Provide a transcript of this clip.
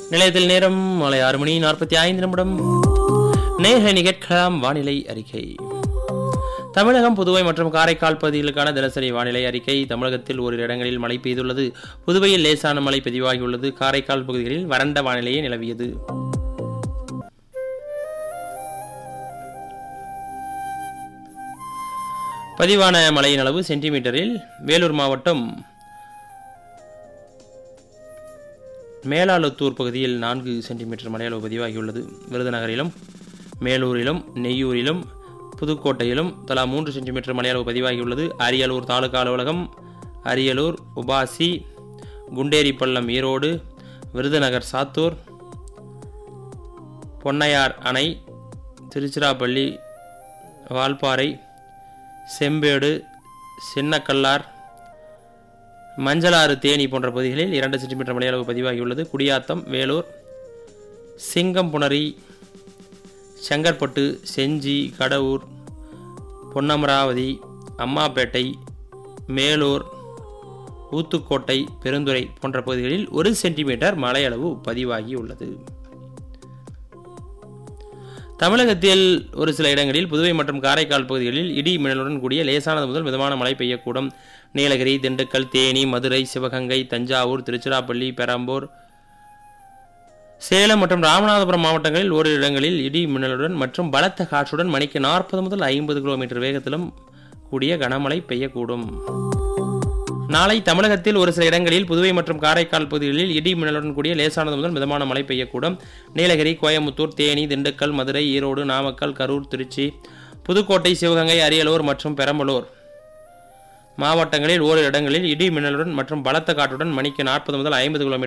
நிலையத்தில் நேரம் மாலை ஆறு மணி நாற்பத்தி ஐந்து நிமிடம் நேர்களை நிகழ்க்கலாம் வானிலை அறிக்கை தமிழகம் புதுவை மற்றும் காரைக்கால் பகுதிகளுக்கான தினசரி வானிலை அறிக்கை தமிழகத்தில் ஓரிரு இடங்களில் மழை பெய்துள்ளது புதுவையில் லேசான மழை பதிவாகியுள்ளது காரைக்கால் பகுதிகளில் வறண்ட வானிலையே நிலவியது பதிவான மழையின் அளவு சென்டிமீட்டரில் வேலூர் மாவட்டம் மேலாளத்தூர் பகுதியில் நான்கு சென்டிமீட்டர் மழையளவு பதிவாகியுள்ளது விருதுநகரிலும் மேலூரிலும் நெய்யூரிலும் புதுக்கோட்டையிலும் தலா மூன்று சென்டிமீட்டர் மழையளவு பதிவாகியுள்ளது அரியலூர் தாலுகா அலுவலகம் அரியலூர் உபாசி குண்டேரிப்பள்ளம் ஈரோடு விருதுநகர் சாத்தூர் பொன்னையார் அணை திருச்சிராப்பள்ளி வால்பாறை செம்பேடு சின்னக்கல்லார் மஞ்சளாறு தேனி போன்ற பகுதிகளில் இரண்டு சென்டிமீட்டர் மழையளவு பதிவாகியுள்ளது குடியாத்தம் வேலூர் சிங்கம்புணரி செங்கற்பட்டு செஞ்சி கடவூர் பொன்னமராவதி அம்மாப்பேட்டை மேலூர் ஊத்துக்கோட்டை பெருந்துறை போன்ற பகுதிகளில் ஒரு சென்டிமீட்டர் மழையளவு பதிவாகியுள்ளது தமிழகத்தில் ஒரு சில இடங்களில் புதுவை மற்றும் காரைக்கால் பகுதிகளில் இடி மின்னலுடன் கூடிய லேசானது முதல் மிதமான மழை பெய்யக்கூடும் நீலகிரி திண்டுக்கல் தேனி மதுரை சிவகங்கை தஞ்சாவூர் திருச்சிராப்பள்ளி பெரம்பூர் சேலம் மற்றும் ராமநாதபுரம் மாவட்டங்களில் ஓரிரு இடங்களில் இடி மின்னலுடன் மற்றும் பலத்த காற்றுடன் மணிக்கு நாற்பது முதல் ஐம்பது கிலோமீட்டர் வேகத்திலும் கூடிய கனமழை பெய்யக்கூடும் நாளை தமிழகத்தில் ஒரு சில இடங்களில் புதுவை மற்றும் காரைக்கால் பகுதிகளில் இடி மின்னலுடன் கூடிய லேசானது முதல் மிதமான மழை பெய்யக்கூடும் நீலகிரி கோயம்புத்தூர் தேனி திண்டுக்கல் மதுரை ஈரோடு நாமக்கல் கரூர் திருச்சி புதுக்கோட்டை சிவகங்கை அரியலூர் மற்றும் பெரம்பலூர் மாவட்டங்களில் ஓரிரு இடங்களில் இடி மின்னலுடன் மற்றும் பலத்த காற்றுடன் மணிக்கு நாற்பது முதல் ஐம்பது கிலோமீட்டர்